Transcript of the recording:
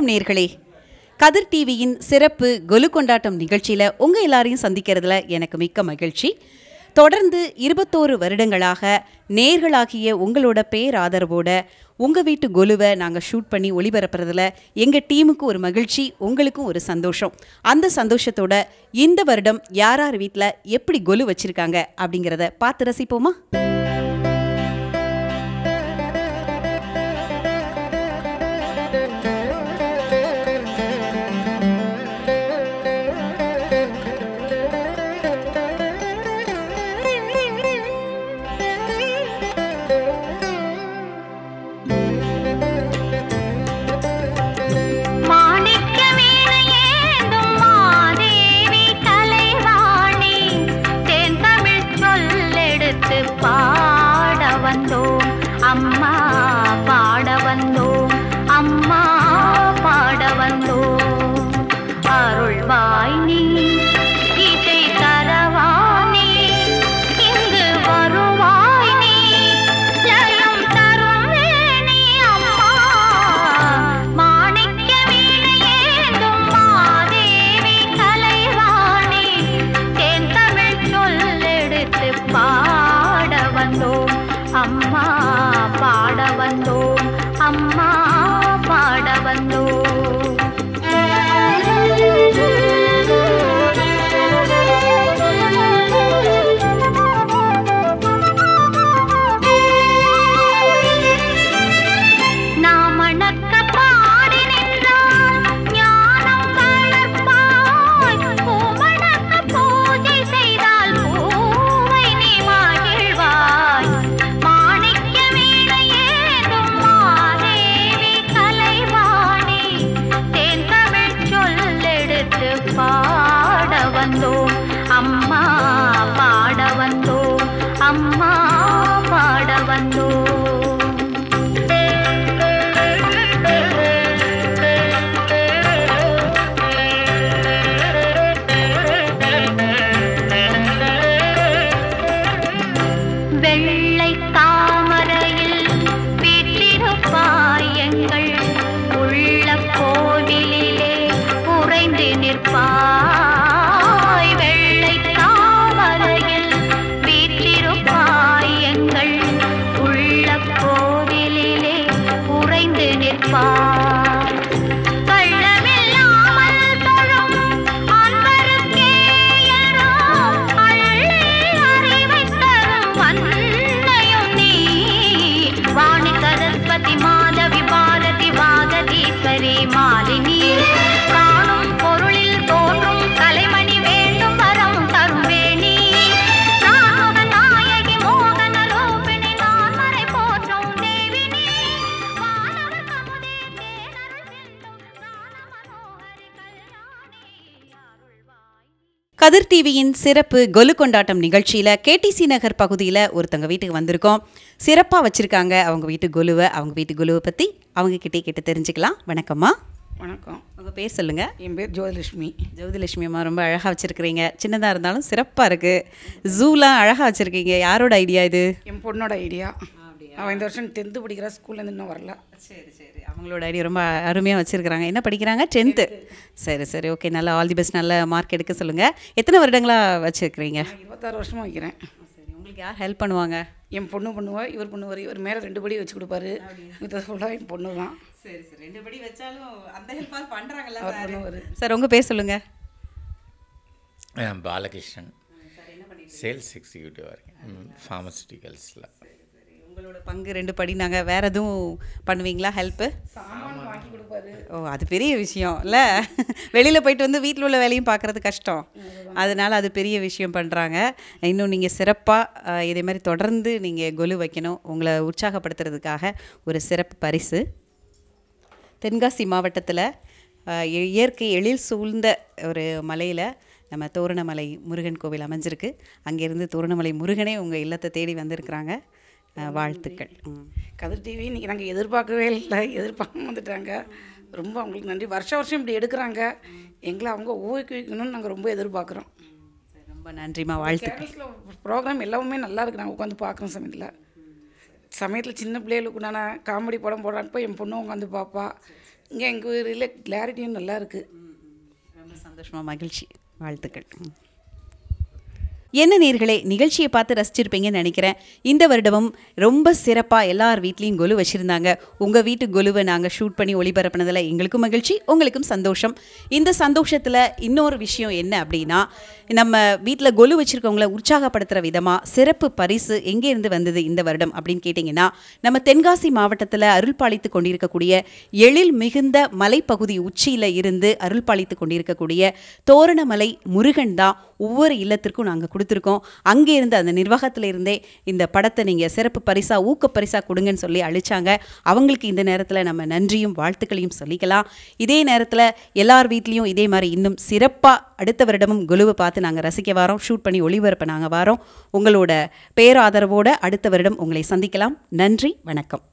வணக்கம் நேர்களே கதிர் டிவியின் சிறப்பு கொலு கொண்டாட்டம் நிகழ்ச்சியில் உங்கள் எல்லாரையும் சந்திக்கிறதுல எனக்கு மிக்க மகிழ்ச்சி தொடர்ந்து இருபத்தோரு வருடங்களாக நேர்களாகிய உங்களோட பேராதரவோட உங்கள் வீட்டு கொலுவை நாங்கள் ஷூட் பண்ணி ஒளிபரப்புறதுல எங்கள் டீமுக்கு ஒரு மகிழ்ச்சி உங்களுக்கும் ஒரு சந்தோஷம் அந்த சந்தோஷத்தோட இந்த வருடம் யார் யார் வீட்டில் எப்படி கொலு வச்சுருக்காங்க அப்படிங்கிறத பார்த்து ரசிப்போமா மாணிக்க வீணையேந்தும் மாதேவி கலைவாணி தேன்தமிழ் சொல்லெடுத்து பாட வந்தோம் அம்மா பாட வந்தோம் அம்மா பாட வந்தோம் அருள்வாய் நீ இசை தரவானே இங்கு வருவாய் நீ ஜயம் தரும் வேணி அம்மா மாணிக்க வீணையேந்தும் மாதேவி கலைவாணி தேன் தமிழ் சொல்லெடுத்து பாட வந்தோம் அம்மா பாட வந்தோம் அம்மா பாட வந்தோம் நாம் அணக்க பாடி நின்றால் ஞானம் வளர்ப்பாய் பூமணக்க பூஜை செய்தால் பூவை நீ மகிழ்வாய் மாணிக்க வீணையேதும் மாதேவி கலைவாணி தேன் தமிழ் சொல்லெடுத்து பாட வந்தோம் அம்மா பாட வந்தோம் அம்மா பாட வந்தோம் வெள்ளை தாமரையில் வீற்றிருப்பாய் எங்கள் உள்ள கோவிலிலே உறைந்து நிற்பாய் வெள்ளை தாமரையில் வீற்றிருப்பாய் எங்கள் உள்ள கோவிலிலே உறைந்து நிற்பாய் கள்ளமில்லாமல் தொழும் அன்பருக்கே எல்லாம் அள்ளி அறிவைத் தரும் வன்னையும் நீ. வாணி சரஸ்வதி மாதவி பாரதி வாகதீஸ்வரி மாலினி காணும் பொருளில் தோன்றும் கலைமணி வேண்டும் வரம் தரும் வேணி நாம நாயகி மோகன ரூபிணி நான் மறை போற்றும் தேவினி வானவர் கமுதே தேனருள் சிந்தும் ஞான மனோகரி கல்யாணி அருள்வாய் கதிர் டிவியின் சிறப்பு கொலு கொண்டாட்டம் நிகழ்ச்சியில் கேடிசி நகர் பகுதியில் ஒருத்தவங்க வீட்டுக்கு வந்திருக்கோம் சிறப்பாக வச்சுருக்காங்க அவங்க வீட்டு கொலுவை அவங்க வீட்டு கொலுவை பற்றி அவங்க கிட்டே கேட்டு தெரிஞ்சுக்கலாம் வணக்கம்மா வணக்கம் உங்கள் பேர் சொல்லுங்கள் என் பேர் ஜோதிலட்சுமி ஜோதிலட்சுமி அம்மா ரொம்ப அழகாக வச்சுருக்கிறீங்க சின்னதாக இருந்தாலும் சிறப்பாக இருக்குது ஜூலாம் அழகாக வச்சுருக்கீங்க யாரோட ஐடியா இது என் பொண்ணோட ஐடியா அவன் இந்த வருஷம் டென்த்து படிக்கிற ஸ்கூல்லேருந்து இன்னும் வரல சரி சரி அவங்களோட ஐடியா ரொம்ப அருமையாக வச்சுருக்கிறாங்க என்ன படிக்கிறாங்க டென்த்து சரி சரி ஓகே நல்லா ஆல் தி பெஸ்ட் நல்ல மார்க் எடுக்க சொல்லுங்கள் எத்தனை வருடங்களாக வச்சுருக்கிறீங்க நான் இருபத்தாறு வருஷமாக வைக்கிறேன் சரி உங்களுக்கு யார் ஹெல்ப் பண்ணுவாங்க என் பொண்ணு பண்ணுவா இவர் பண்ணுவார் இவர் மேலே ரெண்டு படி வச்சு கொடுப்பாரு மித்தது ஃபுல்லாக என் பொண்ணு தான் சரி சரி ரெண்டு படி வச்சாலும் அந்த ஹெல்ப் பண்ணுறாங்கல்ல அவர் பண்ணுவார் சார் உங்கள் பேர் சொல்லுங்கள் நான் பாலகிருஷ்ணன் சேல்ஸ் எக்ஸிக்யூட்டிவாக இருக்கேன் ஃபார்மசிட்டிக்கல்ஸில் உங்களோட பங்கு ரெண்டு படி நாங்கள் வேறு எதுவும் பண்ணுவீங்களா ஹெல்ப்பு சாமான் வாங்கி கொடுப்பாரு ஓ அது பெரிய விஷயம் இல்லை வெளியில் போயிட்டு வந்து வீட்டில் உள்ள வேலையும் பார்க்குறது கஷ்டம் அதனால் அது பெரிய விஷயம் பண்ணுறாங்க இன்னும் நீங்கள் சிறப்பாக இதே மாதிரி தொடர்ந்து நீங்கள் கொலு வைக்கணும் உங்களை உற்சாகப்படுத்துறதுக்காக ஒரு சிறப்பு பரிசு தென்காசி மாவட்டத்தில் அஹ், இ- இயற்கை எழில் சூழ்ந்த ஒரு மலையில் நம்ம தோரணமலை முருகன் கோவில் அமைஞ்சிருக்கு அங்கேருந்து தோரணமலை முருகனே உங்கள் இல்லத்தை தேடி வந்திருக்கிறாங்க அஹ், வாழ்த்துக்கள் ம். கதிர் டிவி இன்றைக்கி நாங்கள் எதிர்பார்க்கவே இல்லை எதிர்பார்க்க வந்துட்டாங்க ரொம்ப அவங்களுக்கு நன்றி வருஷம் வருஷம் இப்படி எடுக்கிறாங்க எங்களை அவங்க ஊக்குவிக்கணும்னு நாங்கள் ரொம்ப எதிர்பார்க்குறோம் ரொம்ப நன்றிம்மா வாழ்த்துக்கள் கேரளத்தில் ப்ரோக்ராம் எல்லாமே நல்லா இருக்கு நாங்கள் உட்காந்து பார்க்குறோம் சமயத்தில் சமயத்தில் சின்ன பிள்ளைகளுக்கு நான் காமெடி படம் போடுறப்ப என் பொண்ணு உட்காந்து பார்ப்பா இங்கே எங்கள் ஊரில் கிளாரிட்டியும் நல்லா இருக்குது ரொம்ப சந்தோஷமா மகிழ்ச்சி வாழ்த்துக்கள் ம். என்ன நேர்களே நிகழ்ச்சியை பார்த்து ரசிச்சிருப்பீங்கன்னு நினைக்கிறேன் இந்த வருடமும் ரொம்ப சிறப்பாக எல்லார் வீட்லேயும் கொலு வச்சுருந்தாங்க உங்கள் வீட்டு கொலுவை நாங்கள் ஷூட் பண்ணி ஒளிபரப்புனதில் எங்களுக்கும் மகிழ்ச்சி உங்களுக்கும் சந்தோஷம் இந்த சந்தோஷத்தில் இன்னொரு விஷயம் என்ன அப்படின்னா நம்ம வீட்டில் கொலு வச்சுருக்கவங்கள உற்சாகப்படுத்துகிற விதமாக சிறப்பு பரிசு எங்கேருந்து வந்தது இந்த வருடம் அப்படின்னு கேட்டிங்கன்னா நம்ம தென்காசி மாவட்டத்தில் அருள்பாலித்து கொண்டிருக்கக்கூடிய எழில் மிகுந்த மலைப்பகுதி உச்சியில் இருந்து அருள்பாலித்து கொண்டிருக்கக்கூடிய தோரணமலை முருகன் தான் ஒவ்வொரு இல்லத்திற்கும் நாங்கள் கொடுத்துருக்கோம் அங்கே இருந்து அந்த நிர்வாகத்தில் இருந்தே இந்த படத்தை நீங்கள் சிறப்பு பரிசாக ஊக்க பரிசாக கொடுங்கன்னு சொல்லி அழிச்சாங்க அவங்களுக்கு இந்த நேரத்தில் நம்ம நன்றியும் வாழ்த்துக்களையும் சொல்லிக்கலாம் இதே நேரத்தில் எல்லார் வீட்லேயும் இதே மாதிரி இன்னும் சிறப்பாக அடுத்த வருடமும் குழுவை பார்த்து நாங்கள் ரசிக்க வரோம் ஷூட் பண்ணி ஒளிபரப்ப நாங்கள் வரோம் உங்களோட பேராதரவோடு அடுத்த வருடம் உங்களை சந்திக்கலாம் நன்றி வணக்கம்